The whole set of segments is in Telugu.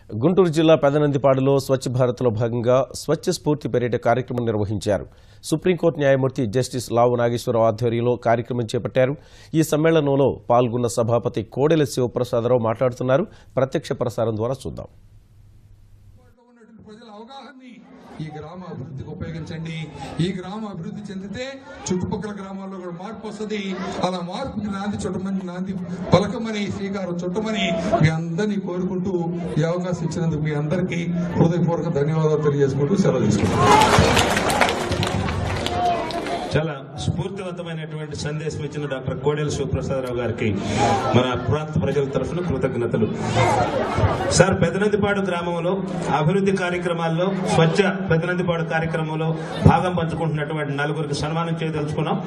గుంటూరు జిల్లా పెదనందిపాడులో స్వచ్ఛ భారత్లో భాగంగా స్వచ్ఛ స్ఫూర్తి పర్యటన కార్యక్రమం నిర్వహించారు సుప్రీంకోర్టు న్యాయమూర్తి జస్టిస్ లావు నాగేశ్వరరావు ఆధ్వర్యంలో కార్యక్రమం చేపట్టారు ఈ సమ్మేళనంలో పాల్గొన్న సభాపతి కోడెల శివప్రసాదరావు మాట్లాడుతున్నారు ప్రత్యక్ష ప్రసారం ద్వారా చూద్దాం అందుబాటులో ఉన్నటువంటి ప్రజల అవగాహనని ఈ గ్రామ అభివృద్ధికి ఉపయోగించండి ఈ గ్రామ అభివృద్ధి చెందితే చుట్టుపక్కల గ్రామాల్లో కూడా మార్పు వస్తుంది అలా మార్పుకి నాంది చుట్టమని నాంది పలకమని శ్రీకారం చుట్టమని మీ అందరినీ కోరుకుంటూ ఈ అవకాశం ఇచ్చినందుకు మీ అందరికీ హృదయపూర్వక ధన్యవాదాలు తెలియజేసుకుంటూ సెలవు తీసుకుంటాం చాలా స్ఫూర్తివంతమైనటువంటి సందేశం ఇచ్చిన డాక్టర్ కోడెల శివప్రసాదరావు గారికి మన ప్రాంత ప్రజల తరఫున కృతజ్ఞతలు సార్ పెదనందిపాడు గ్రామంలో అభివృద్ధి కార్యక్రమాల్లో స్వచ్ఛ పెదనందిపాడు కార్యక్రమంలో భాగం పంచుకుంటున్నటువంటి నలుగురికి సన్మానం చేయదలుచుకున్నాం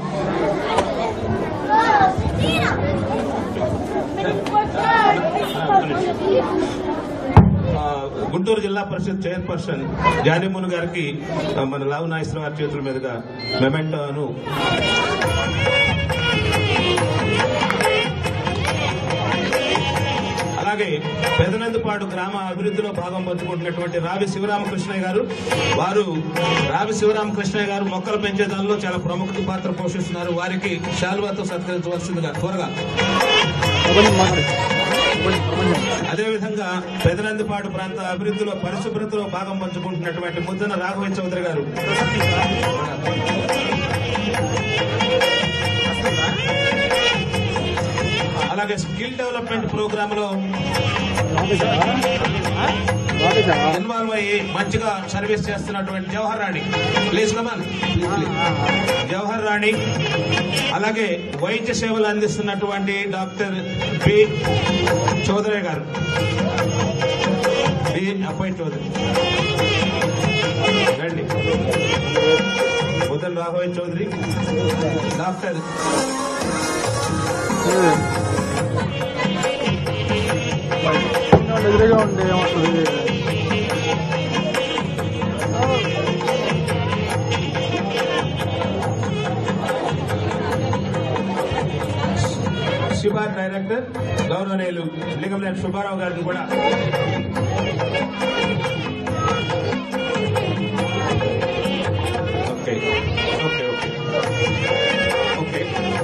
ఆ, గుంటూరు జిల్లా పరిషత్ చైర్పర్సన్ జానిమును గారికి ఆ, మన లావు నాగేశ్వర గారి చేతుల మీదుగా మెమెంటోను అలాగే పెదనందుపాడు గ్రామ అభివృద్ధిలో భాగం పంచుకుంటున్నటువంటి రావి శివరామకృష్ణయ్య గారు వారు రావి శివరామకృష్ణయ్య గారు మొక్కలు పెంచే దానిలో చాలా ప్రముఖ పాత్ర పోషిస్తున్నారు వారికి శాల్వాతో సత్కరించవలసిందిగా త్వరగా అదేవిధంగా పెదనందిపాడు ప్రాంత అభివృద్ధిలో పరిశుభ్రతలో భాగం పంచుకుంటున్నటువంటి ముద్దన రాఘవ చౌదరి గారు అలాగే స్కిల్ డెవలప్మెంట్ ప్రోగ్రామ్ లో ఇన్వాల్వ్ అయ్యి మంచిగా సర్వీస్ చేస్తున్నటువంటి జవహర్ రాణి ప్లీజ్ కమన్ జవహర్ రాణి అలాగే వైద్య సేవలు అందిస్తున్నటువంటి డాక్టర్ పి చౌదరి గారు పి అబ్బాయి చౌదరి రండి ముద్దన్ రాఘవయ్య చౌదరి డాక్టర్ ఎదురుగా ఉండే ఏమవుతుంది శివ డైరెక్టర్ గౌరవనీయులు లింగంనేని సుబ్బారావు గారిని కూడా ఓకే ఓకే ఓకే ఓకే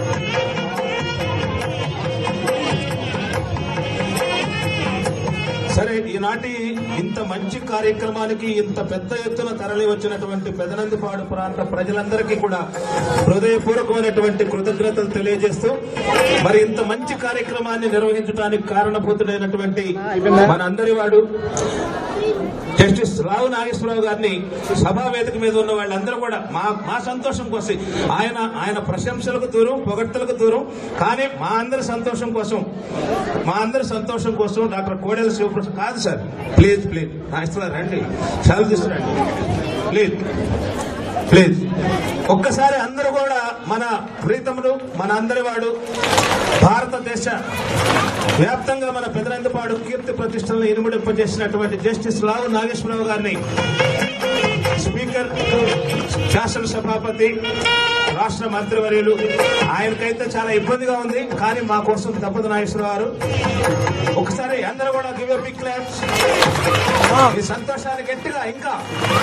సరే ఈనాటి ఇంత మంచి కార్యక్రమానికి ఇంత పెద్ద ఎత్తున తరలి వచ్చినటువంటి పెదనందిపాడు ప్రాంత ప్రజలందరికీ కూడా హృదయపూర్వకమైనటువంటి కృతజ్ఞతలు తెలియజేస్తూ మరి ఇంత మంచి కార్యక్రమాన్ని నిర్వహించడానికి కారణభూతుడైనటువంటి మనందరి వాడు జస్టిస్ రావు నాగేశ్వరరావు గారిని సభా వేదిక మీద ఉన్న వాళ్ళందరూ కూడా మా మా సంతోషం కోసం ఆయన ఆయన ప్రశంసలకు దూరం పొగడ్తలకు దూరం కానీ మా అందరి సంతోషం కోసం మా అందరి సంతోషం కోసం డాక్టర్ కోడెల శివప్రసాద్ కాదు సార్ ప్లీజ్ ప్లీజ్ నాగేశ్వరరావు రండి సెలవు తీసుకురండి ప్లీజ్ ప్లీజ్ ఒక్కసారి అందరూ కూడా మన ప్రీతముడు మన అందరి వాడు భారతదేశ వ్యాప్తంగా మన పెదరందపాడు కీర్తి ప్రతిష్టలను ఇనుముడింపజేసినటువంటి జస్టిస్ లావు నాగేశ్వరరావు గారిని స్పీకర్ శాసనసభాపతి రాష్ట్ర మంత్రివర్యులు ఆయనకైతే చాలా ఇబ్బందిగా ఉంది కానీ మా కోసం తప్పదు నాగేశ్వరరావు గారు ఒకసారి అందరూ కూడా గివ్ బిగ్ క్లాప్స్ ఈ సంతోషాన్ని గట్టిగా ఇంకా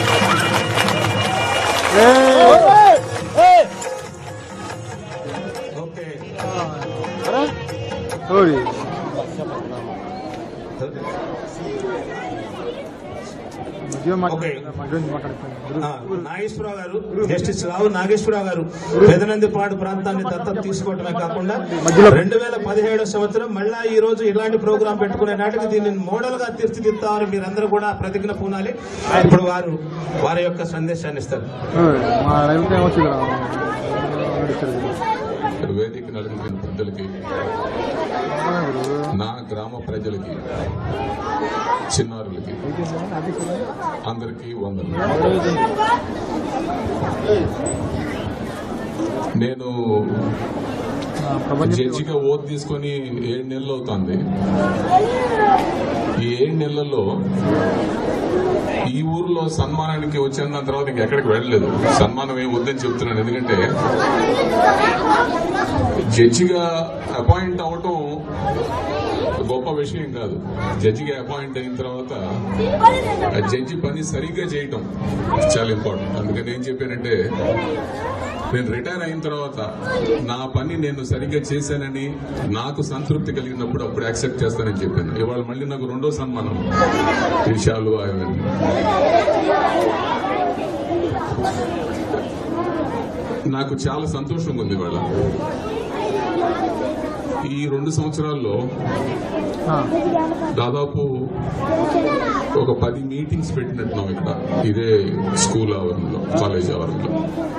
ఓకే ఓయ్ మధ్య ఓకే. మధ్య మాట్లాడుతున్నాను ఆ, నాగేశ్వరరావు గారు జస్టిస్ రావు నాగేశ్వరరావు గారు పెదనందిపాడు ప్రాంతాన్ని దత్తత తీసుకోవడమే కాకుండా రెండు వేల పదిహేడో సంవత్సరం మళ్ళా ఈ రోజు ఇలాంటి ప్రోగ్రాం పెట్టుకునే నాటికి దీన్ని మోడల్ గా తీర్చిదిద్దామని మీరందరూ కూడా ప్రతిజ్ఞ పూనాలి ఇప్పుడు వారు వారి యొక్క సందేశాన్ని ఇస్తారు ఓయ్, మా రైలు ఏమొచ్చింది రా ఇక్కడ వేదిక నలుగురిన పెద్దలకి నా గ్రామ ప్రజలకి చిన్నారులకి అందరికీ వందలు నేను ప్రపంచం జడ్జిగా ఓట్ తీసుకొని ఏడు నెలలు అవుతుంది ఈ ఏడు నెలల్లో ఈ ఊర్లో సన్మానానికి వచ్చిన తర్వాత ఇంకెక్కడికి వెళ్ళలేదు సన్మానం ఏం వద్దని చెప్తున్నాను ఎందుకంటే జడ్జిగా అపాయింట్ అవటం గొప్ప విషయం కాదు జడ్జిగా అపాయింట్ అయిన తర్వాత ఆ జడ్జి పని సరిగ్గా చేయటం చాలా ఇంపార్టెంట్ అందుకని ఏం చెప్పానంటే నేను రిటైర్ అయిన తర్వాత నా పని నేను సరిగ్గా చేశానని నాకు సంతృప్తి కలిగినప్పుడు అప్పుడు యాక్సెప్ట్ చేస్తానని చెప్పాను ఇవాళ మళ్ళీ నాకు రెండో సన్మానం విషయాలు అవన్నీ నాకు చాలా సంతోషంగా ఉంది ఇవాళ ఈ రెండు సంవత్సరాల్లో ఆ, దాదాపు ఒక పది మీటింగ్స్ పెట్టినట్టున్నాం ఇక్కడ ఇదే స్కూల్ ఆవరణలో కాలేజ్ ఆవరణలో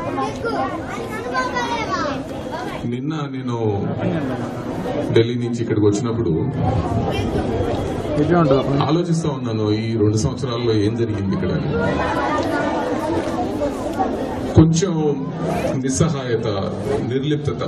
నిన్న నేను ఢిల్లీ నుంచి ఇక్కడికి వచ్చినప్పుడు ఇదే ఉంటుంది అప్పుడు. ఆలోచిస్తా ఉన్నాను ఈ రెండు సంవత్సరాల్లో ఏం జరిగింది ఇక్కడ అని. కొంచెం నిస్సహాయత నిర్లిప్తత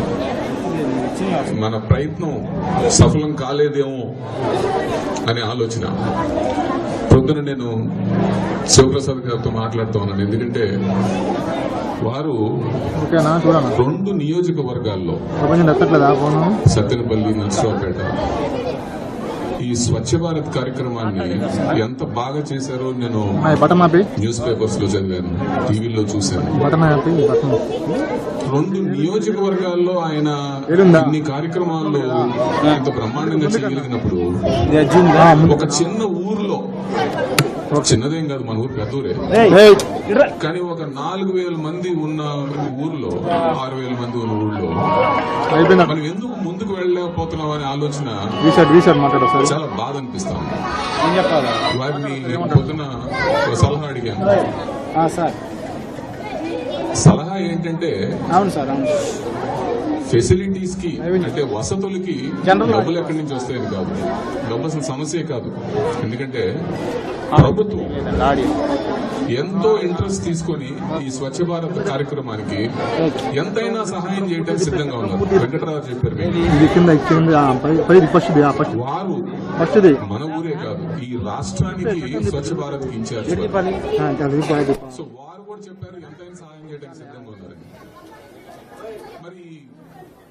మన ప్రయత్నం సఫలం కాలేదేమో అనే ఆలోచన పొద్దున నేను శివప్రసాద్ గారితో మాట్లాడుతూ ఉన్నాను ఎందుకంటే వారు ఓకేనా చూడనా రెండు నియోజకవర్గాల్లో ప్రపంచం ఎత్తట్లేదా ఫోను సత్తెనపల్లి నర్సరావుపేట ఈ స్వచ్ఛ భారత్ కార్యక్రమాన్ని ఎంత బాగా చేశారో నేను నా బటన్ ఆపి న్యూస్ పేపర్స్ లో చదివాను టీవీలో చూశాను బటన్ ఆపి బటన్ రెండు నియోజకవర్గాల్లో ఆయన ఏడుందా? ఇన్ని కార్యక్రమాలు ఇంత బ్రహ్మాండంగా చేయగలిగినప్పుడు ఆ, ముందు. ఒక చిన్న ఊర్లో చిన్నదేం కాదు మన ఊరు పెద్ద ఊరే ఏయ్, కానీ ఒక నాలుగు వేల మంది ఉన్న ఊర్లో ఆరు వేల మంది ఉన్న ఊర్లో అయిపోయిందా మనం ఎందుకు ముందుకు వెళ్ళలేకపోతున్నాం అనే ఆలోచన రీసెట్ రీసెట్ మాట్లాడు సార్ చాలా బాధ అనిపిస్తాం ఏం చెప్పాలి వారిని పొద్దున ఒక సలహా అడిగాను సార్ సలహా ఏంటంటే అవును సార్ అవును ఫెసిలిటీస్ కి అంటే వసతులకి General- డబ్బులు ఎక్కడి నుంచి వస్తాయని కాదు డబ్బు అసలు సమస్యే కాదు ఎందుకంటే ప్రభుత్వం ఎంతో ఇంట్రెస్ట్ తీసుకొని ఈ స్వచ్ఛ భారత్ కార్యక్రమానికి ఎంతైనా సహాయం చేయడానికి సిద్ధంగా ఉన్నారు వెంకటరావు చెప్పారు మీకు. ఇది కింద కింద ఆ, పై పైది ఫస్ట్ ది, ఆ ఫస్ట్ వారు ఫస్ట్ది మన ఊరే కాదు ఈ రాష్ట్రానికి స్వచ్ఛ భారత్ కి ఇన్ఛార్జ్ వారు. ఆ, అది పైది. సో వారు కూడా చెప్పారు ఎంతైనా సహాయం చేయడానికి సిద్ధంగా ఉన్నారని మరి